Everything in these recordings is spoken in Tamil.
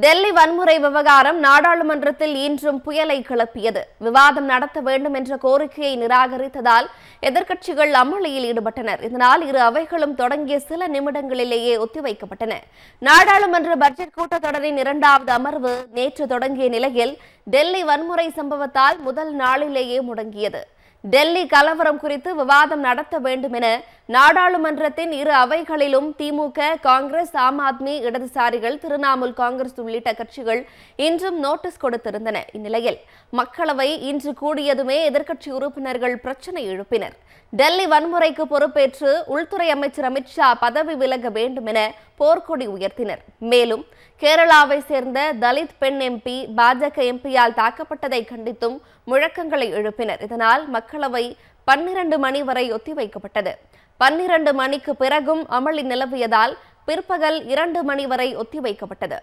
டெல்லி வன்முறை விவகாரம் நாடாளுமன்றத்தில் இன்றும் புயலை கிளப்பியது விவாதம் நடத்த வேண்டும் என்ற கோரிக்கையை நிராகரித்ததால் எதிர்க்கட்சிகள் அமளியில் ஈடுபட்டனர் இதனால் இரு அவைகளும் தொடங்கிய சில நிமிடங்களிலேயே ஒத்திவைக்கப்பட்டன நாடாளுமன்ற பட்ஜெட் கூட்டத்தொடரின் இரண்டாவது அமர்வு நேற்று தொடங்கிய நிலையில் டெல்லி வன்முறை சம்பவத்தால் முதல் நாளிலேயே முடங்கியது டெல்லி கலவரம் குறித்து விவாதம் நடத்த வேண்டும் என நாடாளுமன்றத்தின் இரு அவைகளிலும் திமுக காங்கிரஸ் ஆம் ஆத்மி இடதுசாரிகள் திரிணாமுல் காங்கிரஸ் உள்ளிட்ட கட்சிகள் இன்றும் நோட்டீஸ் கொடுத்திருந்தன இந்நிலையில் மக்களவை இன்று கூடியதுமே எதிர்க்கட்சி உறுப்பினர்கள் பிரச்சனை எழுப்பினர் டெல்லி வன்முறைக்கு பொறுப்பேற்று உள்துறை அமைச்சர் அமித்ஷா பதவி விலக வேண்டும் என போர்க்கொடி உயர்த்தினர் மேலும் கேரளாவை சேர்ந்த தலித் பெண் எம்பி பாஜக எம்பியால் தாக்கப்பட்டதை கண்டித்தும் முழக்கங்களை எழுப்பினர் இதனால் மக்களவை பன்னிரண்டு மணி வரை ஒத்திவைக்கப்பட்டது பன்னிரண்டு மணிக்கு பிறகும் அமளி நிலவியதால் பிற்பகல் இரண்டு மணி வரை ஒத்திவைக்கப்பட்டது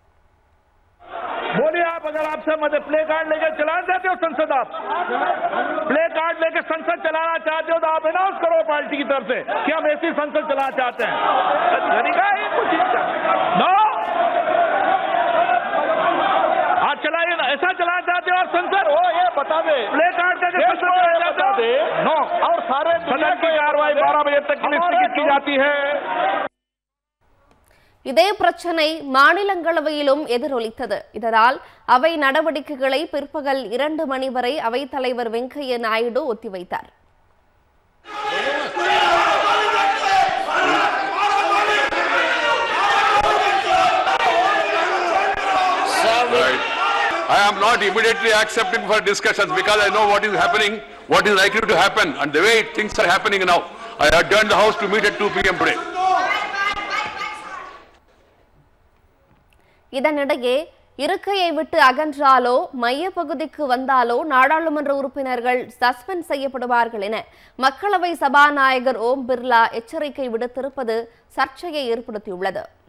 बोलिए आप अगर आपसे मदद प्ले कार्ड लेकर चलाना चाहते हो संसद आप प्ले कार्ड लेकर संसद चलाना चाहते हो तो आप अनाउंस करो पार्टी की तरफ से कि हम ऐसी संसद चलाना चाहते हैं तरीका है कुछ इसका नो आप चलाइए ना ऐसा चलाना चाहते हो और संसद वो ये बता दे प्ले कार्ड लेकर देश संसद को ये चलाना बता चाहते दे हो नो और सारे सदन की कार्रवाई बारह बजे तक के लिए स्थगित की जाती है இதே பிரச்சனை மாநிலங்களவையிலும் எதிரொலித்தது இதனால் அவை நடவடிக்கைகளை பிற்பகல் இரண்டு மணி வரை அவைத்தலைவர் வெங்கையா நாயுடு ஒத்திவைத்தார் Right. I am not immediately accepting for discussions because I know what is happening, what is likely to happen, and the way things are happening now. I adjourned the House to meet at 2 p.m. today. இதனிடையே இருக்கையை விட்டு அகன்றாலோ மைய பகுதிக்கு வந்தாலோ நாடாளுமன்ற உறுப்பினர்கள் சஸ்பெண்ட் செய்யப்படுவார்கள் என மக்களவை சபாநாயகர் ஓம் பிர்லா எச்சரிக்கை விடுத்திருப்பது சர்ச்சையை ஏற்படுத்தியுள்ளது